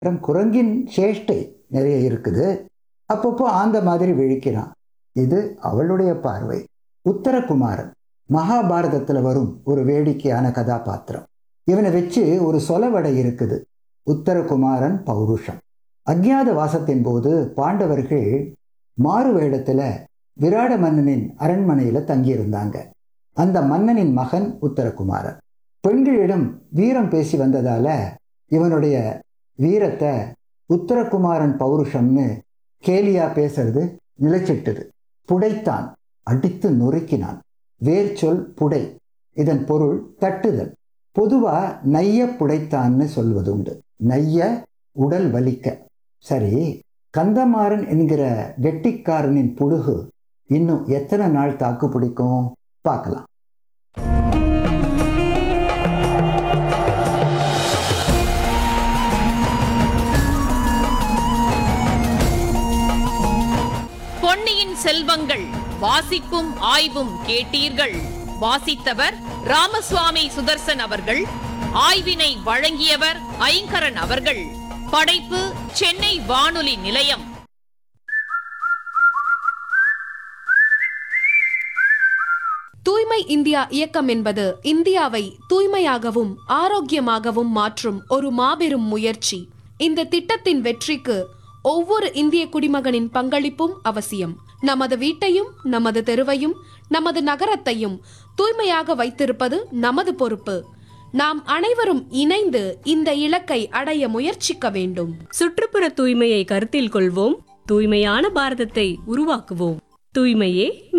அப்புறம் குரங்கின் சேஷ்டை நிறைய இருக்குது அப்பப்போ ஆந்த மாதிரி விழிக்கிறான் இது அவளுடைய பார்வை உத்தரகுமாரன் மகாபாரதத்தில் வரும் ஒரு வேடிக்கையான கதாபாத்திரம் இவனை வச்சு ஒரு சொலவடை இருக்குது உத்தரகுமாரன் பௌருஷம் அஜ்ஞாத வாசத்தின் போது பாண்டவர்கள் மாறு வேடத்தில் விராட மன்னனின் அரண்மனையில் தங்கியிருந்தாங்க அந்த மன்னனின் மகன் உத்தரகுமாரன் பெண்களிடம் வீரம் பேசி வந்ததால இவனுடைய வீரத்தை உத்தரகுமாரன் பௌருஷம்னு கேலியா பேசுறது நிலைச்சிட்டது புடைத்தான் அடித்து நொறுக்கினான் வேர் சொல் புடை இதன் பொருள் தட்டுதல் பொதுவா நைய புடைத்தான்னு சொல்வதுண்டு நைய உடல் வலிக்க சரி கந்தமாறன் என்கிற வெட்டிக்காரனின் புடுகு இன்னும் எத்தனை நாள் தாக்கு பிடிக்கும் பார்க்கலாம் பொன்னியின் செல்வங்கள் வாசிப்பும் ஆய்வும் கேட்டீர்கள் வாசித்தவர் ராமசுவாமி சுதர்சன் அவர்கள் ஆய்வினை வழங்கியவர் ஐங்கரன் அவர்கள் படைப்பு சென்னை வானொலி நிலையம் தூய்மை இந்தியா இயக்கம் என்பது இந்தியாவை தூய்மையாகவும் ஆரோக்கியமாகவும் மாற்றும் ஒரு மாபெரும் முயற்சி இந்த திட்டத்தின் வெற்றிக்கு ஒவ்வொரு இந்திய குடிமகனின் பங்களிப்பும் அவசியம் நமது வீட்டையும் நமது தெருவையும் நமது நகரத்தையும் தூய்மையாக வைத்திருப்பது நமது பொறுப்பு நாம் அனைவரும் இணைந்து இந்த இலக்கை அடைய முயற்சிக்க வேண்டும் சுற்றுப்புற தூய்மையை கருத்தில் கொள்வோம் தூய்மையான பாரதத்தை உருவாக்குவோம் தூய்மையே